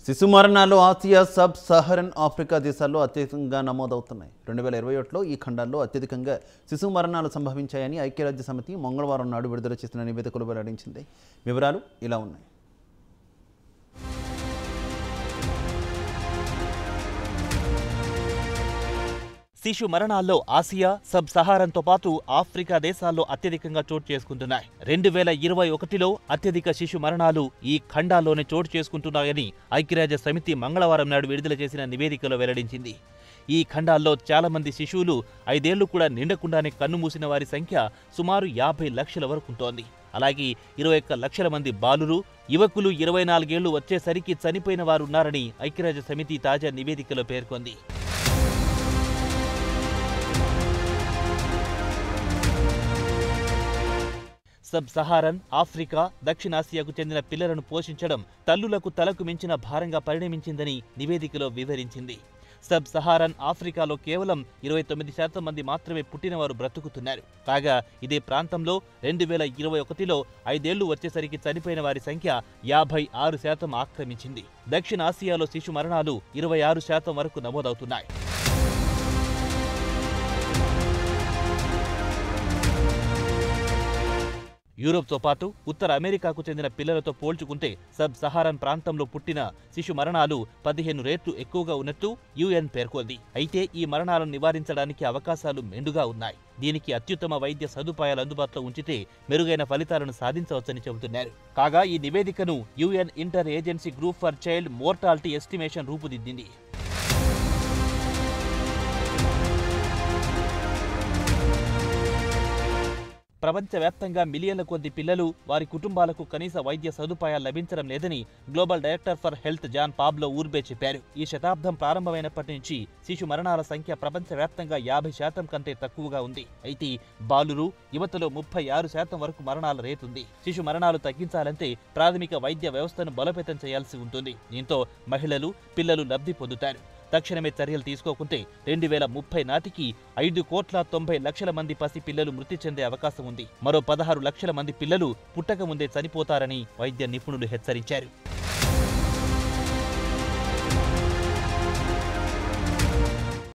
శిశు మరణాలు Asia sub Saharan Africa దేశాల్లో అత్యధికంగా నమోదవుతున్నాయి రెండు వేల ఇరవై ఒకటిలో ఈ ఖండాల్లో అత్యధికంగా శిశు మరణాలు సంభవించాయని ఐక్యరాజ్య సమితి మంగళవారం నాడు విడుదల చేసిన నివేదికలు వెల్లడించింది వివరాలు ఇలా ఉన్నాయి శిశు మరణాల్లో ఆసియా సబ్ సహారన్తో పాటు ఆఫ్రికా దేశాల్లో అత్యధికంగా చోటు చేసుకుంటున్నాయి రెండు వేల ఇరవై ఒకటిలో అత్యధిక శిశు మరణాలు ఈ ఖండాల్లోనే చోటు చేసుకుంటున్నాయని ఐక్యరాజ్య సమితి మంగళవారం నాడు విడుదల చేసిన నివేదికలో వెల్లడించింది ఈ ఖండాల్లో చాలా మంది శిశువులు ఐదేళ్లు కూడా నిండకుండానే కన్నుమూసిన వారి సంఖ్య సుమారు యాభై లక్షల వరకు ఉంటోంది అలాగే ఇరవై ఒక్క లక్షల మంది బాలురు యువకులు ఇరవై నాలుగేళ్లు వచ్చేసరికి చనిపోయిన వారున్నారని ఐక్యరాజ్య సమితి తాజా నివేదికలో పేర్కొంది సబ్ సహారన్ ఆఫ్రికా దక్షిణాసియాకు చెందిన పిల్లలను పోషించడం తల్లులకు తలకు మించిన భారంగా పరిణమించిందని నివేదికలో వివరించింది సబ్ సహారన్ ఆఫ్రికాలో కేవలం ఇరవై తొమ్మిది శాతం మంది మాత్రమే పుట్టినవారు బ్రతుకుతున్నారు కాగా ఇదే ప్రాంతంలో రెండు వేల ఇరవై ఒకటిలో ఐదేళ్లు వచ్చేసరికి చనిపోయిన వారి సంఖ్య యాభై ఆరు శాతం ఆక్రమించింది దక్షిణాసియాలో శిశు మరణాలు ఇరవై ఆరు శాతం వరకు నమోదవుతున్నాయి యూరోప్తో పాటు ఉత్తర అమెరికాకు చెందిన పిల్లలతో పోల్చుకుంటే సబ్ సహారన్ ప్రాంతంలో పుట్టిన శిశు మరణాలు పదిహేను రేట్లు ఎక్కువగా ఉన్నట్టు యుఎన్ పేర్కొంది అయితే ఈ మరణాలను నివారించడానికి అవకాశాలు మెండుగా ఉన్నాయి దీనికి అత్యుత్తమ వైద్య సదుపాయాలు అందుబాటులో ఉంచితే మెరుగైన ఫలితాలను సాధించవచ్చని చెబుతున్నారు కాగా ఈ నివేదికను UN inter agency group for child mortality estimation రూపుదిద్దింది ప్రపంచవ్యాప్తంగా మిలియన్ల కొద్ది పిల్లలు వారి కుటుంబాలకు కనీస వైద్య సదుపాయాలు లభించడం లేదని global director for health Juan Pablo Uribe చెప్పారు ఈ శతాబ్దం ప్రారంభమైనప్పటి నుంచి శిశు మరణాల సంఖ్య ప్రపంచవ్యాప్తంగా యాభై శాతం కంటే తక్కువగా ఉంది అయితే బాలురు యువతలో ముప్పై ఆరు శాతం వరకు మరణాల రేటుంది శిశు మరణాలు తగ్గించాలంటే ప్రాథమిక వైద్య వ్యవస్థను బలోపేతం చేయాల్సి ఉంటుంది దీంతో మహిళలు పిల్లలు లబ్ధి పొందుతారు తక్షణమే చర్యలు తీసుకోకుంటే రెండు వేల ముప్పై నాటికి ఐదు కోట్ల తొంభై లక్షల మంది పసి పిల్లలు మృతి చెందే అవకాశం ఉంది మరో పదహారు లక్షల మంది పిల్లలు పుట్టక ముందే చనిపోతారని వైద్య నిపుణులు హెచ్చరించారు